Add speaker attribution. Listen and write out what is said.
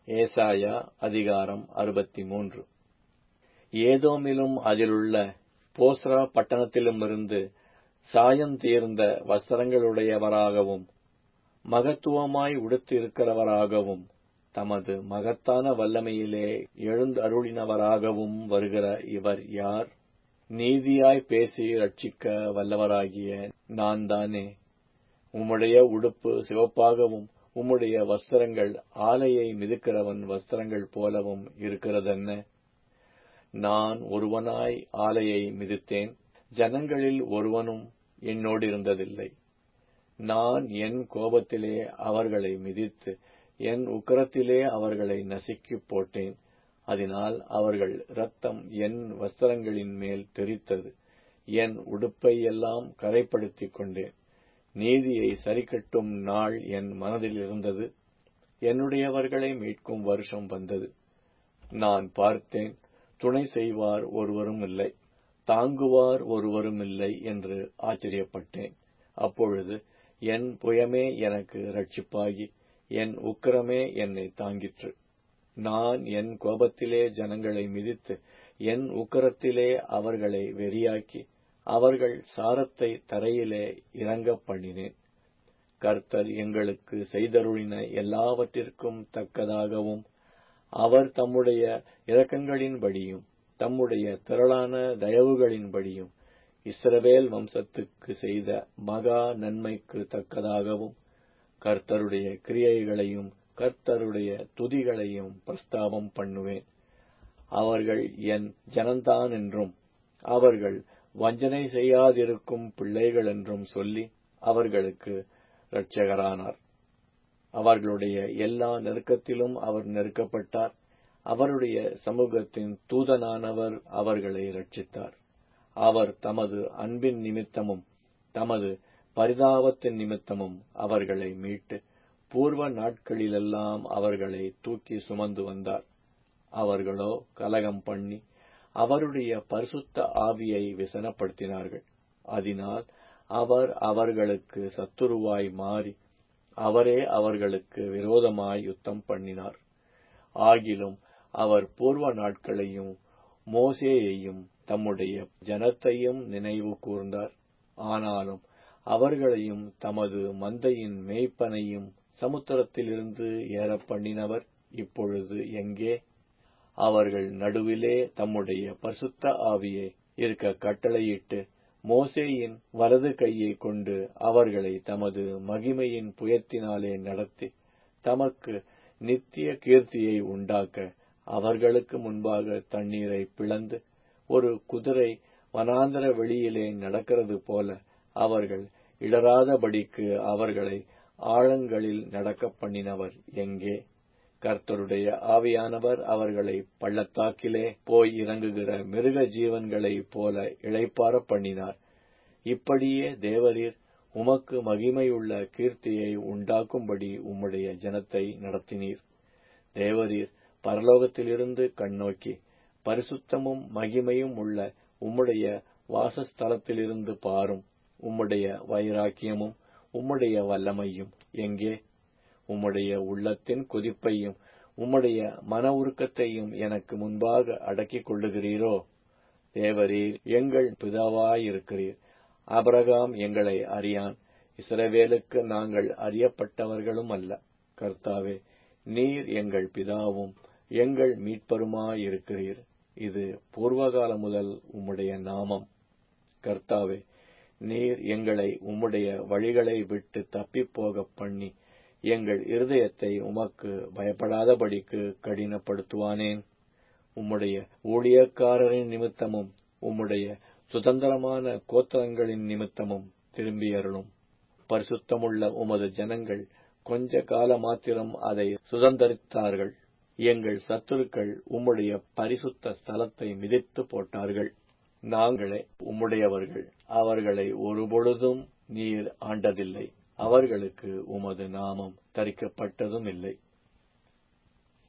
Speaker 1: ஏசாயா அதிகாரம் அறுபத்தி மூன்று ஏதோமிலும் அதிலுள்ள போஸ்ரா பட்டணத்திலுமிருந்து சாயம் தீர்ந்த வஸ்திரங்களுடையவராகவும் மகத்துவமாய் உடுத்திருக்கிறவராகவும் தமது மகத்தான வல்லமையிலே எழுந்தருளினவராகவும் வருகிற இவர் யார் நீதியாய் பேசி ரட்சிக்க வல்லவராகிய நான் தானே உம்முடைய உடுப்பு சிவப்பாகவும் உம்முடைய வஸ்திரங்கள் ஆலையை மிதிக்கிறவன் வஸ்திரங்கள் போலவும் இருக்கிறதென்ன நான் ஒருவனாய் ஆலையை மிதித்தேன் ஜனங்களில் ஒருவனும் என்னோடிருந்ததில்லை நான் என் கோபத்திலே அவர்களை மிதித்து என் உக்கரத்திலே அவர்களை நசுக்கிப் போட்டேன் அதனால் அவர்கள் இரத்தம் என் வஸ்திரங்களின் மேல் தெரித்தது என் உடுப்பை எல்லாம் கரைப்படுத்திக் கொண்டேன் நீதியை சரிக்கட்டும் நாள் என் மனதில் இருந்தது என்னுடையவர்களை மீட்கும் வருஷம் வந்தது நான் பார்த்தேன் துணை செய்வார் ஒருவரும் இல்லை தாங்குவார் ஒருவரும் இல்லை என்று ஆச்சரியப்பட்டேன் அப்பொழுது என் புயமே எனக்கு ரட்சிப்பாகி என் உக்கிரமே என்னை தாங்கிற்று நான் என் கோபத்திலே ஜனங்களை மிதித்து என் உக்கரத்திலே அவர்களை வெறியாக்கி அவர்கள் சாரத்தை தரையிலே இறங்கப் பண்ணினேன் கர்த்தர் எங்களுக்கு செய்தருளின எல்லாவற்றிற்கும் தக்கதாகவும் அவர் தம்முடைய இரக்கங்களின்படியும் தம்முடைய திரளான தயவுகளின்படியும் இஸ்ரவேல் வம்சத்துக்கு செய்த மகா நன்மைக்கு தக்கதாகவும் கர்த்தருடைய கிரியைகளையும் கர்த்தருடைய துதிகளையும் பிரஸ்தாபம் பண்ணுவேன் அவர்கள் என் ஜனந்தான் என்றும் அவர்கள் வஞ்சனை செய்யாதிருக்கும் பிள்ளைகள் என்றும் சொல்லி அவர்களுக்கு இரட்சகரானார் அவர்களுடைய எல்லா நெருக்கத்திலும் அவர் நெருக்கப்பட்டார் அவருடைய சமூகத்தின் தூதனானவர் அவர்களை ரட்சித்தார் அவர் தமது அன்பின் நிமித்தமும் தமது பரிதாபத்தின் நிமித்தமும் அவர்களை மீட்டு பூர்வ நாட்களிலெல்லாம் அவர்களை தூக்கி சுமந்து வந்தார் அவர்களோ கலகம் பண்ணி அவருடைய பரிசுத்த ஆவியை விசனப்படுத்தினார்கள் அதனால் அவர் அவர்களுக்கு சத்துருவாய் மாறி அவரே அவர்களுக்கு விரோதமாய் யுத்தம் பண்ணினார் ஆகிலும் அவர் பூர்வ நாட்களையும் மோசேயையும் தம்முடைய ஜனத்தையும் நினைவு கூர்ந்தார் ஆனாலும் அவர்களையும் தமது மந்தையின் மேய்ப்பனையும் சமுத்திரத்திலிருந்து ஏறப் பண்ணினவர் இப்பொழுது எங்கே அவர்கள் நடுவிலே தம்முடைய பரிசுத்த ஆவியை இருக்க கட்டளையிட்டு மோசேயின் வலது கையை கொண்டு அவர்களை தமது மகிமையின் புயத்தினாலே நடத்தி தமக்கு நித்திய கீர்த்தியை உண்டாக்க அவர்களுக்கு முன்பாக தண்ணீரை பிளந்து ஒரு குதிரை வனாந்தர வெளியிலே நடக்கிறது போல அவர்கள் இடராதபடிக்கு அவர்களை ஆழங்களில் நடக்க பண்ணினவர் எங்கே கர்த்தருடைய ஆவியானவர் அவர்களை பள்ளத்தாக்கிலே போய் இறங்குகிற மிருக ஜீவன்களைப் போல இளைப்பார பண்ணினார் இப்படியே தேவரீர் உமக்கு மகிமையுள்ள கீர்த்தியை உண்டாக்கும்படி உம்முடைய ஜனத்தை நடத்தினீர் தேவரீர் பரலோகத்திலிருந்து கண்ணோக்கி பரிசுத்தமும் மகிமையும் உள்ள உம்முடைய வாசஸ்தலத்திலிருந்து பாரும் உம்முடைய வைராக்கியமும் உம்முடைய வல்லமையும் எங்கே உம்முடைய உள்ளத்தின் கொதிப்பையும் உம்முடைய மன உருக்கத்தையும் எனக்கு முன்பாக அடக்கிக் கொள்ளுகிறீரோ தேவரீர் எங்கள் பிதாவாயிருக்கிறீர் அபரகாம் எங்களை அறியான் இஸ்ரவேலுக்கு நாங்கள் அறியப்பட்டவர்களும் அல்ல கர்த்தாவே நீர் எங்கள் பிதாவும் எங்கள் மீட்பருமாயிருக்கிறீர் இது பூர்வகால முதல் உம்முடைய நாமம் கர்த்தாவே நீர் எங்களை உம்முடைய வழிகளை விட்டு தப்பிப்போகப் பண்ணி எங்கள் இருதயத்தை உமக்கு பயப்படாதபடிக்கு கடினப்படுத்துவானேன் உம்முடைய ஊழியக்காரரின் நிமித்தமும் உம்முடைய சுதந்திரமான கோத்திரங்களின் நிமித்தமும் திரும்பியருளும் பரிசுத்தமுள்ள உமது ஜனங்கள் கொஞ்ச கால மாத்திரம் அதை சுதந்திரித்தார்கள் எங்கள் சத்துருக்கள் உம்முடைய பரிசுத்த ஸ்தலத்தை மிதித்து போட்டார்கள் நாங்களே உம்முடையவர்கள் அவர்களை ஒருபொழுதும் நீர் ஆண்டதில்லை அவர்களுக்கு உமது நாமம் தரிக்கப்பட்டதும் இல்லை